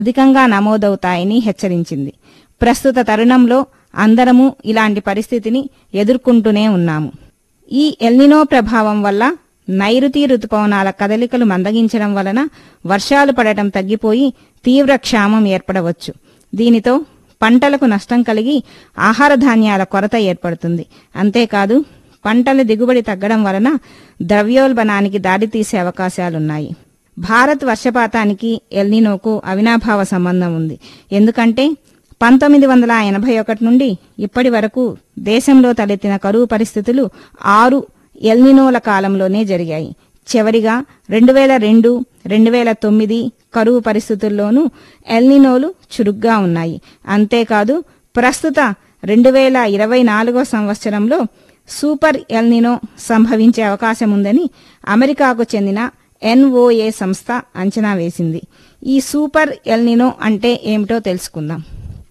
అధికంగా నమోదవుతాయని హెచ్చరించింది ప్రస్తుత తరుణంలో అందరము ఇలాంటి పరిస్థితిని ఎదుర్కొంటూనే ఉన్నాము ఈ ఎల్నినో ప్రభావం వల్ల నైరుతి రుతుపవనాల కదలికలు మందగించడం వలన వర్షాలు పడటం తగ్గిపోయి తీవ్ర క్షామం ఏర్పడవచ్చు దీనితో పంటలకు నష్టం కలిగి ఆహార ధాన్యాల కొరత ఏర్పడుతుంది అంతేకాదు పంటల దిగుబడి తగ్గడం వలన ద్రవ్యోల్బణానికి దారితీసే అవకాశాలున్నాయి భారత్ వర్షపాతానికి ఎల్నినోకు అవినాభావ సంబంధం ఉంది ఎందుకంటే పంతొమ్మిది వందల ఎనభై ఒకటి నుండి ఇప్పటి వరకు దేశంలో తలెత్తిన కరువు పరిస్థితులు ఆరు ఎల్నినోల కాలంలోనే జరిగాయి చివరిగా రెండు వేల రెండు రెండు వేల తొమ్మిది కరువు పరిస్థితుల్లోనూ ఎల్నినోలు చురుగ్గా ఉన్నాయి అంతేకాదు ప్రస్తుత రెండు వేల ఇరవై నాలుగో సంవత్సరంలో సూపర్ ఎల్నినో సంభవించే అవకాశం ఉందని అమెరికాకు చెందిన ఎన్ఓఏ సంస్థ అంచనా వేసింది ఈ సూపర్ ఎల్నినో అంటే ఏమిటో తెలుసుకుందాం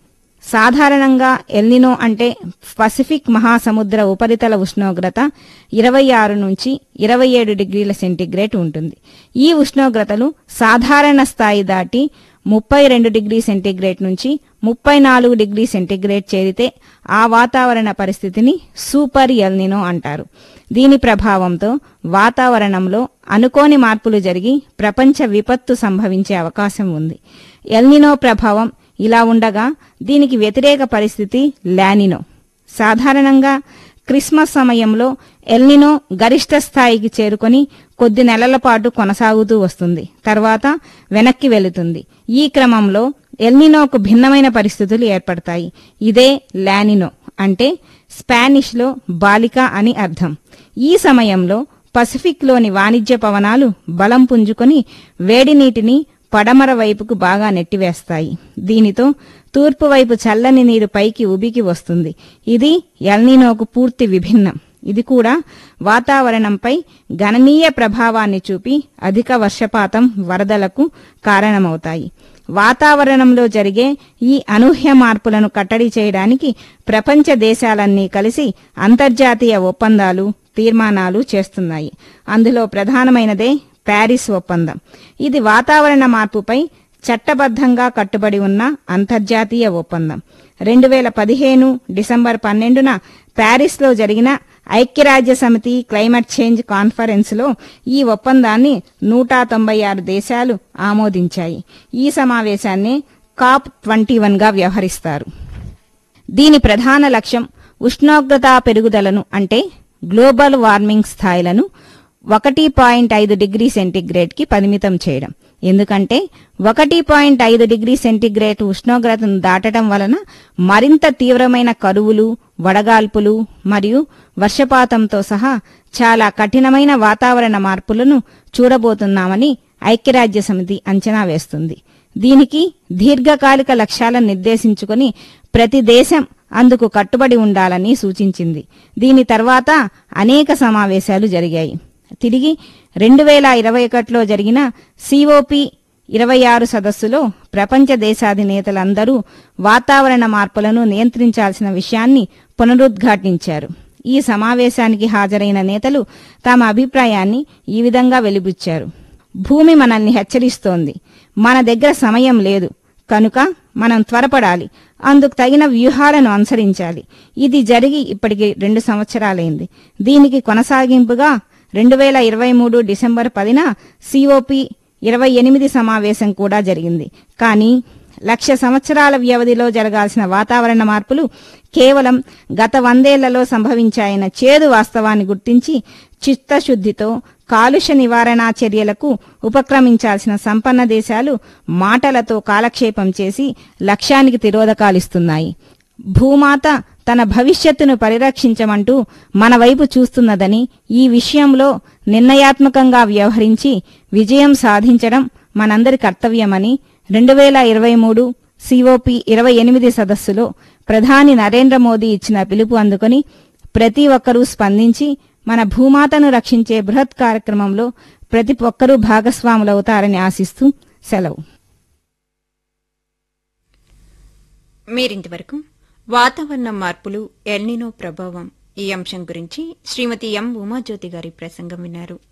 సాధారణంగా ఎల్నినో అంటే పసిఫిక్ మహాసముద్ర ఉపరితల ఉష్ణోగ్రత ఇరవై ఆరు నుంచి ఇరవై ఏడు డిగ్రీల సెంటీగ్రేడ్ ఉంటుంది ఈ ఉష్ణోగ్రతలు సాధారణ స్థాయి దాటి ముప్పై రెండు డిగ్రీ సెంటీగ్రేడ్ నుంచి ముప్పై నాలుగు డిగ్రీ సెంటీగ్రేడ్ చేరితే ఆ వాతావరణ పరిస్థితిని సూపర్ ఎల్నినో అంటారు దీని ప్రభావంతో వాతావరణంలో అనుకోని మార్పులు జరిగి ప్రపంచ విపత్తు సంభవించే అవకాశం ఉంది ఎల్నినో ప్రభావం ఇలా ఉండగా దీనికి వ్యతిరేక పరిస్థితి లానినో సాధారణంగా క్రిస్మస్ సమయంలో ఎల్నినో గరిష్ట స్థాయికి చేరుకొని కొద్ది నెలల పాటు కొనసాగుతూ వస్తుంది తర్వాత వెనక్కి వెళుతుంది ఈ క్రమంలో ఎల్నినోకు భిన్నమైన పరిస్థితులు ఏర్పడతాయి ఇదే లానినో అంటే స్పానిష్లో బాలిక అని అర్థం ఈ సమయంలో పసిఫిక్లోని వాణిజ్య పవనాలు బలం పుంజుకొని వేడి నీటిని పడమర వైపుకు బాగా నెట్టివేస్తాయి దీనితో తూర్పు వైపు చల్లని నీరు పైకి ఉబికి వస్తుంది ఇది ఎల్నినోకు పూర్తి విభిన్నం ఇది కూడా వాతావరణంపై గణనీయ ప్రభావాన్ని చూపి అధిక వర్షపాతం వరదలకు కారణమవుతాయి వాతావరణంలో జరిగే ఈ అనూహ్య మార్పులను కట్టడి చేయడానికి ప్రపంచ దేశాలన్నీ కలిసి అంతర్జాతీయ ఒప్పందాలు తీర్మానాలు చేస్తున్నాయి అందులో ప్రధానమైనదే ప్యారిస్ ఒప్పందం ఇది వాతావరణ మార్పుపై చట్టబద్ధంగా కట్టుబడి ఉన్న అంతర్జాతీయ ఒప్పందం రెండు వేల పదిహేను డిసెంబర్ పన్నెండున ప్యారిస్లో జరిగిన ఐక్యరాజ్య సమితి క్లైమేట్ చేంజ్ కాన్ఫరెన్స్లో ఈ ఒప్పందాన్ని నూట తొంభై ఆరు దేశాలు ఆమోదించాయి ఈ సమావేశాన్ని కాప్ ట్వంటీ వన్గా వ్యవహరిస్తారు దీని ప్రధాన లక్ష్యం ఉష్ణోగ్రత పెరుగుదలను అంటే గ్లోబల్ వార్మింగ్ స్థాయిలను ఒకటి పాయింట్ ఐదు డిగ్రీ సెంటీగ్రేడ్కి పరిమితం చేయడం ఎందుకంటే ఒకటి పాయింట్ ఐదు డిగ్రీ సెంటీగ్రేడ్ ఉష్ణోగ్రతను దాటడం వలన మరింత తీవ్రమైన కరువులు వడగాల్పులు మరియు వర్షపాతంతో సహా చాలా కఠినమైన వాతావరణ మార్పులను చూడబోతున్నామని ఐక్యరాజ్య సమితి అంచనా వేస్తుంది దీనికి దీర్ఘకాలిక లక్ష్యాలను నిర్దేశించుకుని ప్రతి దేశం అందుకు కట్టుబడి ఉండాలని సూచించింది దీని తర్వాత అనేక సమావేశాలు జరిగాయి తిరిగి రెండు వేల ఇరవై ఒకటిలో జరిగిన సిఓపి ఇరవై ఆరు సదస్సులో ప్రపంచ దేశాధినేతలందరూ వాతావరణ మార్పులను నియంత్రించాల్సిన విషయాన్ని పునరుద్ఘాటించారు ఈ సమావేశానికి హాజరైన నేతలు తమ అభిప్రాయాన్ని ఈ విధంగా వెలిబుచ్చారు భూమి మనల్ని హెచ్చరిస్తోంది మన దగ్గర సమయం లేదు కనుక మనం త్వరపడాలి అందుకు తగిన వ్యూహాలను అనుసరించాలి ఇది జరిగి ఇప్పటికి రెండు సంవత్సరాలైంది దీనికి కొనసాగింపుగా రెండు వేల ఇరవై మూడు డిసెంబర్ పదిన సిఓపి ఇరవై ఎనిమిది సమావేశం కూడా జరిగింది కానీ లక్ష సంవత్సరాల వ్యవధిలో జరగాల్సిన వాతావరణ మార్పులు కేవలం గత వందేళ్లలో సంభవించాయన్న చేదు వాస్తవాన్ని గుర్తించి చిత్తశుద్ధితో కాలుష్య నివారణా చర్యలకు ఉపక్రమించాల్సిన సంపన్న దేశాలు మాటలతో కాలక్షేపం చేసి లక్ష్యానికి తిరోధకాలిస్తున్నాయి భూమాత తన భవిష్యత్తును పరిరక్షించమంటూ మన వైపు చూస్తున్నదని ఈ విషయంలో నిర్ణయాత్మకంగా వ్యవహరించి విజయం సాధించడం మనందరి కర్తవ్యమని రెండు వేల ఇరవై మూడు సిఓపి ఇరవై ఎనిమిది సదస్సులో ప్రధాని నరేంద్ర మోదీ ఇచ్చిన పిలుపు అందుకొని ప్రతి ఒక్కరూ స్పందించి మన భూమాతను రక్షించే బృహత్ కార్యక్రమంలో ప్రతి ఒక్కరూ భాగస్వాములవుతారని ఆశిస్తూ సెలవు మీరింతవరకు వాతావరణ మార్పులు ఎల్నినో ప్రభావం ఈ అంశం గురించి శ్రీమతి ఎం ఉమాజ్యోతి గారి ప్రసంగం విన్నారు